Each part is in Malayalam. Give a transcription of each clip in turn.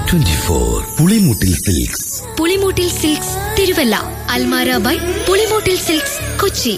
twenty four Pulimoottil silks Pulimoottil silks Thiruvalla Almara by Pulimoottil silks Kochi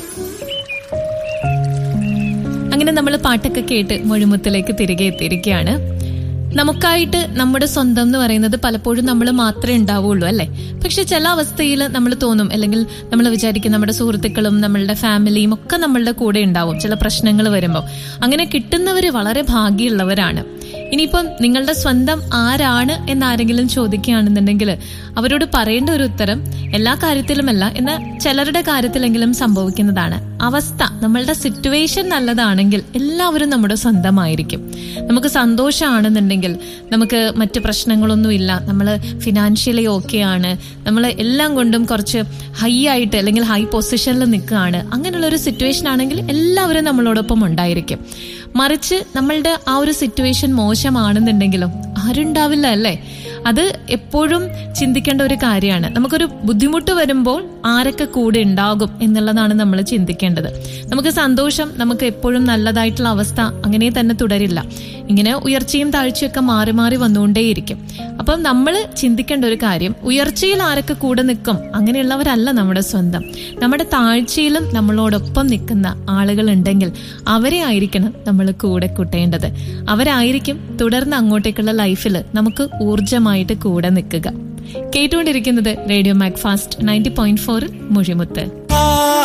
അങ്ങനെ നമ്മൾ പാട്ടൊക്കെ കേട്ട് മൊഴിമുത്തിലേക്ക് തിരികെ എത്തിയിരിക്കുകയാണ് നമുക്കായിട്ട് നമ്മുടെ സ്വന്തം എന്ന് പറയുന്നത് പലപ്പോഴും നമ്മൾ മാത്രമേ ഉണ്ടാവുള്ളൂ അല്ലെ പക്ഷെ ചില അവസ്ഥയിൽ നമ്മൾ തോന്നും അല്ലെങ്കിൽ നമ്മൾ വിചാരിക്കും നമ്മുടെ സുഹൃത്തുക്കളും നമ്മളുടെ ഫാമിലിയും ഒക്കെ നമ്മളുടെ കൂടെ ഉണ്ടാവും ചില പ്രശ്നങ്ങൾ വരുമ്പോൾ അങ്ങനെ കിട്ടുന്നവർ വളരെ ഭാഗ്യമുള്ളവരാണ് ഇനിയിപ്പം നിങ്ങളുടെ സ്വന്തം ആരാണ് എന്നാരെങ്കിലും ചോദിക്കുകയാണെന്നുണ്ടെങ്കിൽ അവരോട് പറയേണ്ട ഒരു ഉത്തരം എല്ലാ കാര്യത്തിലുമല്ല എന്നാൽ ചിലരുടെ കാര്യത്തിലെങ്കിലും സംഭവിക്കുന്നതാണ് അവസ്ഥ നമ്മളുടെ സിറ്റുവേഷൻ നല്ലതാണെങ്കിൽ എല്ലാവരും നമ്മുടെ സ്വന്തമായിരിക്കും നമുക്ക് സന്തോഷമാണെന്നുണ്ടെങ്കിൽ നമുക്ക് മറ്റ് പ്രശ്നങ്ങളൊന്നുമില്ല നമ്മൾ ഫിനാൻഷ്യലി ഓക്കെ ആണ് നമ്മൾ എല്ലാം കൊണ്ടും കുറച്ച് ഹൈ ആയിട്ട് അല്ലെങ്കിൽ ഹൈ പൊസിഷനിൽ നിൽക്കുകയാണ് അങ്ങനെയുള്ള ഒരു സിറ്റുവേഷൻ ആണെങ്കിൽ എല്ലാവരും നമ്മളോടൊപ്പം ഉണ്ടായിരിക്കും മറിച്ച് നമ്മളുടെ ആ ഒരു സിറ്റുവേഷൻ മോശമാണെന്നുണ്ടെങ്കിലും ആരുണ്ടാവില്ല അല്ലേ അത് എപ്പോഴും ചിന്തിക്കേണ്ട ഒരു കാര്യമാണ് നമുക്കൊരു ബുദ്ധിമുട്ട് വരുമ്പോൾ ആരൊക്കെ കൂടെ ഉണ്ടാകും എന്നുള്ളതാണ് നമ്മൾ ചിന്തിക്കേണ്ടത് നമുക്ക് സന്തോഷം നമുക്ക് എപ്പോഴും നല്ലതായിട്ടുള്ള അവസ്ഥ അങ്ങനെ തന്നെ തുടരില്ല ഇങ്ങനെ ഉയർച്ചയും താഴ്ചയൊക്കെ മാറി മാറി വന്നുകൊണ്ടേയിരിക്കും അപ്പം നമ്മൾ ചിന്തിക്കേണ്ട ഒരു കാര്യം ഉയർച്ചയിൽ ആരൊക്കെ കൂടെ നിൽക്കും അങ്ങനെയുള്ളവരല്ല നമ്മുടെ സ്വന്തം നമ്മുടെ താഴ്ചയിലും നമ്മളോടൊപ്പം നിൽക്കുന്ന ആളുകൾ ഉണ്ടെങ്കിൽ അവരെ ആയിരിക്കണം നമ്മൾ കൂടെ കൂട്ടേണ്ടത് അവരായിരിക്കും തുടർന്ന് അങ്ങോട്ടേക്കുള്ള ലൈഫിൽ നമുക്ക് ഊർജമായിട്ട് കൂടെ നിൽക്കുക കേട്ടുകൊണ്ടിരിക്കുന്നത് radio Mac fast ninety point ഫോറിൽ മുഴിമുത്ത്